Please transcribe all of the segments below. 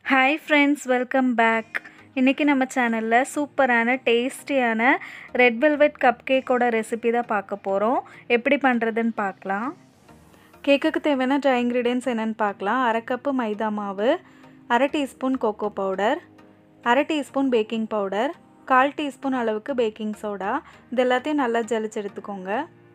hi friends welcome back இன்றைக்கி நம்ம சேனலில் சூப்பரான டேஸ்டியான ரெட் வெல்வெட் கப் கேக்கோட ரெசிபி தான் பார்க்க போகிறோம் எப்படி பண்ணுறதுன்னு பார்க்கலாம் கேக்குக்கு தேவையான ட்ரை இன்க்ரீடியன்ஸ் என்னென்னு பார்க்கலாம் அரை கப்பு மைதா மாவு அரை டீஸ்பூன் கோகோ பவுடர் அரை டீஸ்பூன் பேக்கிங் பவுடர் கால் டீஸ்பூன் அளவுக்கு பேக்கிங் சோடா இது எல்லாத்தையும் நல்லா ஜலிச்சு எடுத்துக்கோங்க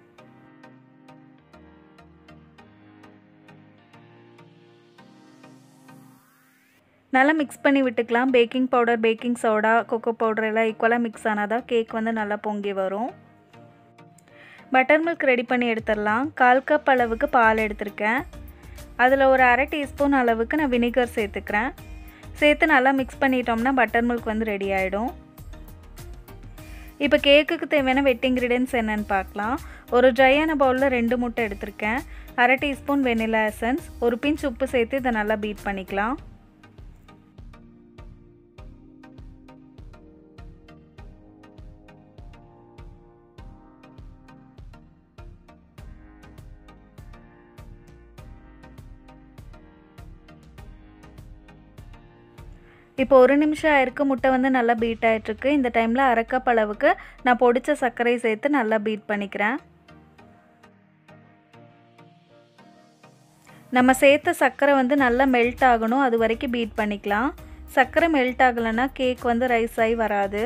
நல்லா மிக்ஸ் பண்ணி விட்டுக்கலாம் baking powder baking soda cocoa powder எல்லாம் ஈக்குவலாக மிக்ஸ் ஆனால் தான் கேக் வந்து நல்லா பொங்கி வரும் பட்டர் மில்க் ரெடி பண்ணி எடுத்துடலாம் கால் கப் அளவுக்கு பால் எடுத்திருக்கேன் அதில் ஒரு அரை டீஸ்பூன் அளவுக்கு நான் வினிகர் சேர்த்துக்கிறேன் சேர்த்து நல்லா மிக்ஸ் பண்ணிட்டோம்னா பட்டர் மில்க் வந்து ரெடி ஆகிடும் இப்போ கேக்குக்கு தேவையான வெட் இன்க்ரீடியன்ஸ் என்னென்னு பார்க்கலாம் ஒரு ட்ரையான பவுலில் ரெண்டு முட்டை எடுத்திருக்கேன் அரை டீஸ்பூன் வெனிலா எசன்ஸ் ஒரு பிஞ்ச் உப்பு சேர்த்து இதை நல்லா பீட் பண்ணிக்கலாம் இப்போ ஒரு நிமிஷம் ஆயிருக்கு முட்டை வந்து நல்லா பீட் ஆகிட்டுருக்கு இந்த டைமில் அரை கப் அளவுக்கு நான் பொடிச்ச சர்க்கரை சேர்த்து நல்லா பீட் பண்ணிக்கிறேன் நம்ம சேர்த்த சர்க்கரை வந்து நல்லா மெல்ட் ஆகணும் அது வரைக்கும் பீட் பண்ணிக்கலாம் சர்க்கரை மெல்ட் ஆகலைன்னா கேக் வந்து ரைஸ் ஆகி வராது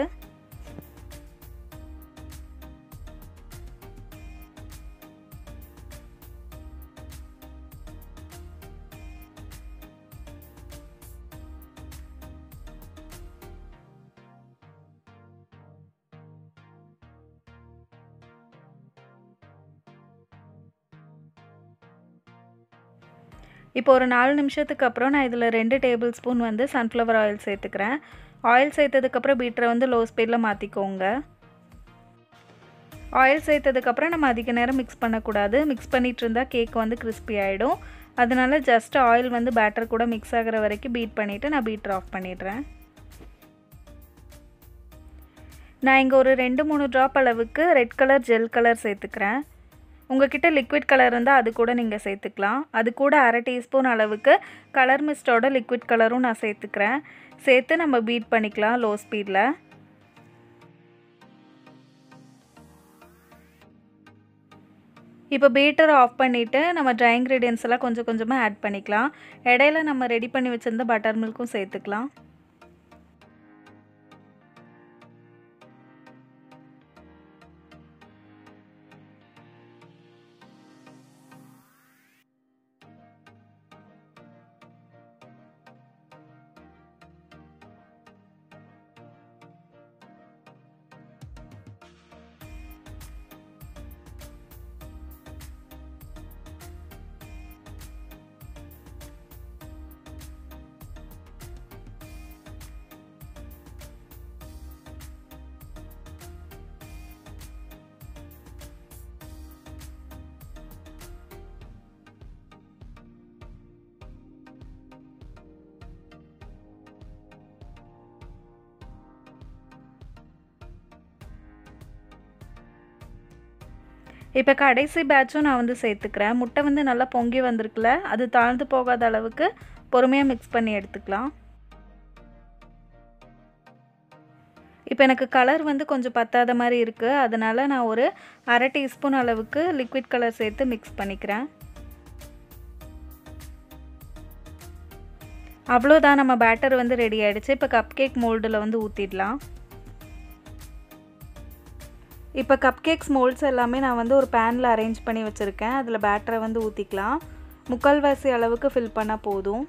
இப்போ ஒரு நாலு நிமிஷத்துக்கு அப்புறம் நான் இதில் ரெண்டு டேபிள் ஸ்பூன் வந்து சன்ஃப்ளவர் ஆயில் சேர்த்துக்கிறேன் ஆயில் சேர்த்ததுக்கப்புறம் பீட்டரை வந்து லோ ஸ்பீடில் மாற்றிக்கோங்க ஆயில் சேர்த்ததுக்கப்புறம் நம்ம அதிக நேரம் மிக்ஸ் பண்ணக்கூடாது மிக்ஸ் பண்ணிகிட்டு இருந்தால் கேக் வந்து கிறிஸ்பி ஆகிடும் அதனால ஜஸ்ட் ஆயில் வந்து பேட்டர் கூட மிக்ஸ் ஆகிற வரைக்கும் பீட் பண்ணிவிட்டு நான் பீட்டர் ஆஃப் பண்ணிடுறேன் நான் இங்கே ஒரு ரெண்டு மூணு ட்ராப் அளவுக்கு ரெட் கலர் ஜெல் கலர் சேர்த்துக்கிறேன் உங்ககிட்ட லிக்விட் கலர் இருந்தால் அது கூட நீங்கள் சேர்த்துக்கலாம் அது கூட அரை டீஸ்பூன் அளவுக்கு கலர் மிஸ்டோட லிக்விட் கலரும் நான் சேர்த்துக்கிறேன் சேர்த்து நம்ம பீட் பண்ணிக்கலாம் லோ ஸ்பீடில் இப்போ பீட்டர் ஆஃப் பண்ணிவிட்டு நம்ம ட்ரை இன்க்ரீடியன்ஸ் எல்லாம் கொஞ்சம் கொஞ்சமாக ஆட் பண்ணிக்கலாம் இடையில நம்ம ரெடி பண்ணி வச்சுருந்த பட்டர் மில்க்கும் சேர்த்துக்கலாம் இப்போ கடைசி பேட்சும் நான் வந்து சேர்த்துக்கிறேன் முட்டை வந்து நல்லா பொங்கி வந்திருக்குல அது தாழ்ந்து போகாத அளவுக்கு பொறுமையாக மிக்ஸ் பண்ணி எடுத்துக்கலாம் இப்போ எனக்கு கலர் வந்து கொஞ்சம் பத்தாத மாதிரி இருக்குது அதனால் நான் ஒரு அரை டீஸ்பூன் அளவுக்கு லிக்விட் கலர் சேர்த்து மிக்ஸ் பண்ணிக்கிறேன் அவ்வளோதான் நம்ம பேட்டர் வந்து ரெடி ஆகிடுச்சு இப்போ கப் கேக் மோல்டில் வந்து ஊற்றிடலாம் இப்போ கப் கேக்ஸ் மோல்ட்ஸ் எல்லாமே நான் வந்து ஒரு பேனில் அரேஞ்ச் பண்ணி வச்சுருக்கேன் அதில் பேட்டரை வந்து ஊற்றிக்கலாம் முக்கால்வாசி அளவுக்கு ஃபில் பண்ணால் போதும்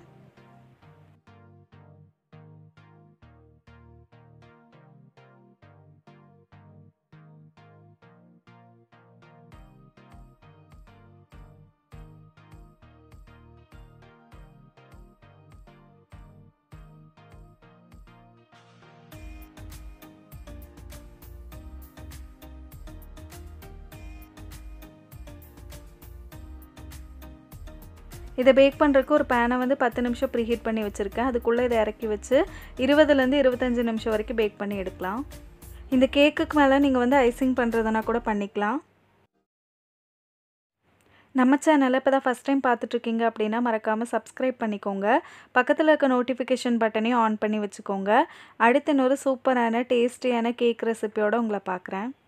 இதை பேக் பண்ணுறதுக்கு ஒரு பேனை வந்து பத்து நிமிஷம் ப்ரீஹீட் பண்ணி வச்சுருக்கேன் அதுக்குள்ளே இதை இறக்கி வச்சு இருபதுலேருந்து இருபத்தஞ்சி நிமிஷம் வரைக்கும் பேக் பண்ணி எடுக்கலாம் இந்த கேக்குக்கு மேலே நீங்கள் வந்து ஐசிங் பண்ணுறதுனா கூட பண்ணிக்கலாம் நம்ம சேனலை இப்போ தான் ஃபஸ்ட் டைம் பார்த்துட்ருக்கீங்க அப்படின்னா மறக்காமல் சப்ஸ்கிரைப் பண்ணிக்கோங்க பக்கத்தில் இருக்க நோட்டிஃபிகேஷன் பட்டனையும் ஆன் பண்ணி வச்சுக்கோங்க அடுத்து இன்னொரு சூப்பரான டேஸ்டியான கேக் ரெசிபியோடு உங்களை பார்க்குறேன்